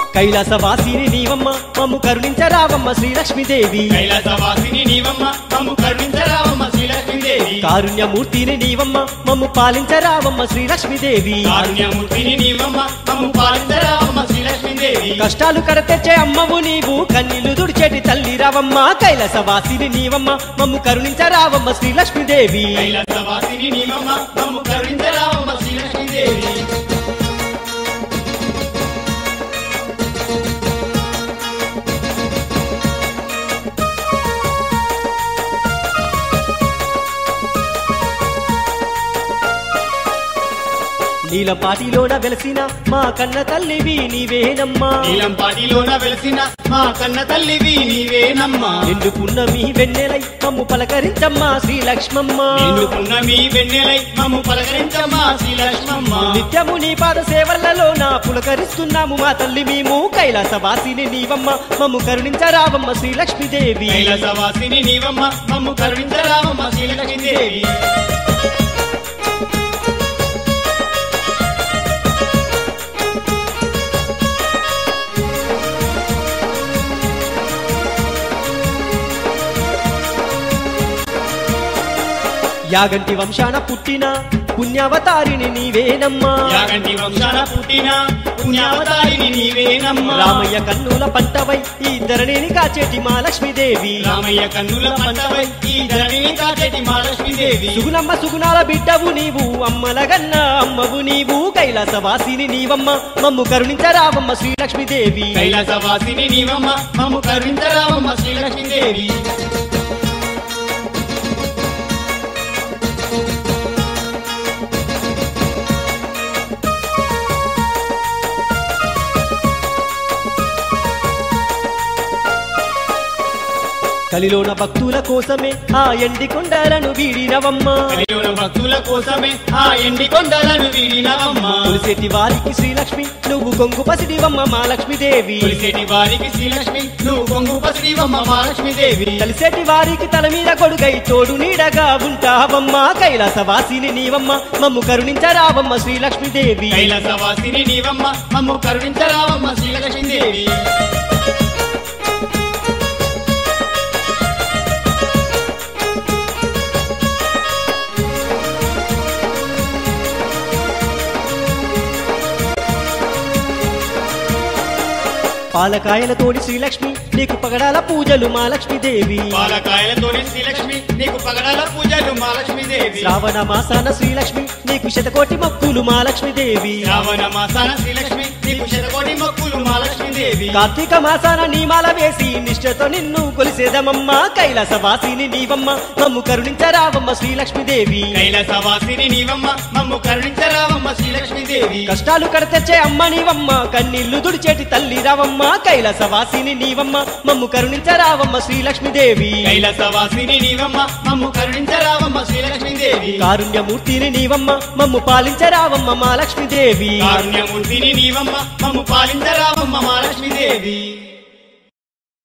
కైలాసవాసిని నీవమ్మ మమ్ము కరుణించరావమ్మ శ్రీలక్ష్మీదేవి కైలాసవాసిని నీవమ్మ మమ్ము కరుణించరావమ్మ శ్రీలక్ష్మీదేవి కారుణ్యమూర్తిని నీవమ్మ మమ్ము పాలించరావమ్మ శ్రీలక్ష్మీదేవి కారుణ్యమూర్తిని నీవమ్మ మమ్ము పాలించరావమ్మ శ్రీలక్ష్మీదేవి కష్టాలు కడతెచ్చే అమ్మవు నీవు కన్నీళ్లు దుడిచేటి తల్లి రావమ్మ కైలాసవాసిని నీవమ్మ మమ్ము కరుణించరావమ్మ శ్రీలక్ష్మీదేవి కైలాసవాసిని నీవమ్మ మమ్ము కరుణించరావమ్మ శ్రీలక్ష్మీదేవి నీలపాటిలోన వెలసిన మా కన్న తల్లివి నీవేనమ్మా నీలంపాటిలోన వెలిసిన మా కన్న తల్లివి నీవేనమ్మా నిండుకున్న మీ వెన్నెలై మమ్ము పలకరించమ్మా శ్రీలక్ష్మమ్మ నిండుకున్న మీ వెన్నెలై మమ్ము పలకరించమ్మా శ్రీలక్ష్మమ్మ నిత్యము నీ పాద సేవలలో నా పులకరిస్తున్నాము మా తల్లి మేము కైలాసవాసిని నీవమ్మ మమ్ము కరుణించరావమ్మ శ్రీలక్ష్మీదేవి కైలాసవాసిని నీవమ్మ మమ్ము కరుణించరావమ్మ శ్రీలక్ష్మీదేవి యాగంటి వంశాన పుట్టిన పుణ్యావతారిని నీవేనమ్మా యాగంటి వంశాన పుట్టిన పుణ్యావతారిని నీవేనమ్మా రామయ్య కన్నుల పంటవై ఈ ధరణిని కాచేటి మా లక్ష్మీదేవి రామయ్య కన్నుల పంటవై ఈ ధరణిని కాచేటి మహాలక్ష్మీదేవి సుగుణమ్మ సుగుణాల బిడ్డవు నీవు అమ్మల గన్న అమ్మవు నీవు కైలాసవాసిని నీవమ్మ మమ్ము కరుణించరావమ్మ శ్రీలక్ష్మీదేవి కైలాసవాసిని నీవమ్మ మమ్ము కరుణించరావమ్మ శ్రీలక్ష్మీదేవి కలిలోన భక్తుల కోసమే ఆ ఎండి కొండలను వీడినవమ్మ కలియుగ భక్తుల కోసమే ఆ ఎండి కొండలను వీడినవమ్మ తులసేటి వారికి శ్రీలక్ష్మి నువ్వు కొంగు పసిడివమ్మ మా లక్ష్మీదేవి పులిసేటి వారికి శ్రీలక్ష్మి నువ్వు కొంగు పసిడివమ్మ మహాలక్ష్మీదేవి కలిసేటి వారికి తల మీద కొడుగై తోడు నీడగా ఉంటావమ్మ కైలాసవాసిని నీవమ్మ మమ్ము కరుణించరావమ్మ శ్రీలక్ష్మీదేవి కైలాసవాసిని నీవమ్మ మమ్ము కరుణించరావమ్మ శ్రీలక్ష్మీదేవి పాలకాయలతోడి శ్రీలక్ష్మి నీకు పగడాల పూజలు మా లక్ష్మీదేవి పాలకాయలతోని శ్రీలక్ష్మి నీకు పగడాల పూజలు మహాలక్ష్మీదేవి శ్రావణ మాసాన శ్రీలక్ష్మి నీకు శతకోటి మొక్కులు మా లక్ష్మీదేవి శ్రావణ మాసాన శ్రీలక్ష్మి నీకు శతకోటి మొక్కులు మహాలక్ష్మీదేవి కార్తీక మాసాన నీమాల వేసి నిష్ఠతో నిన్ను కొలిసేదమమ్మ కైలాసవాసిని నీవమ్మ మమ్ము కరుణించరావమ్మ శ్రీలక్ష్మీదేవి కైలాసవాసిని నీవమ్మ మమ్ము కరుణించరావమ్మ శ్రీలక్ష్మీదేవి కష్టాలు కడతెచ్చే అమ్మ నీవమ్మ కన్నీళ్లు దుడిచేటి తల్లి రావమ్మ కైలాసవాసిని నీవమ్మ మమ్ము కరుణించరావమ్మ శ్రీలక్ష్మీదేవి కైలాసవాసిని నీవమ్మ మమ్ము కరుణించరావమ్మ శ్రీలక్ష్మీదేవి కారుణ్యమూర్తిని నీవమ్మ మమ్ము పాలించరావమ్మ మా లక్ష్మీదేవి కారుణ్యమూర్తిని నీవమ్మ మమ్ము పాలించరావమ్మ మహాలక్ష్మీదేవి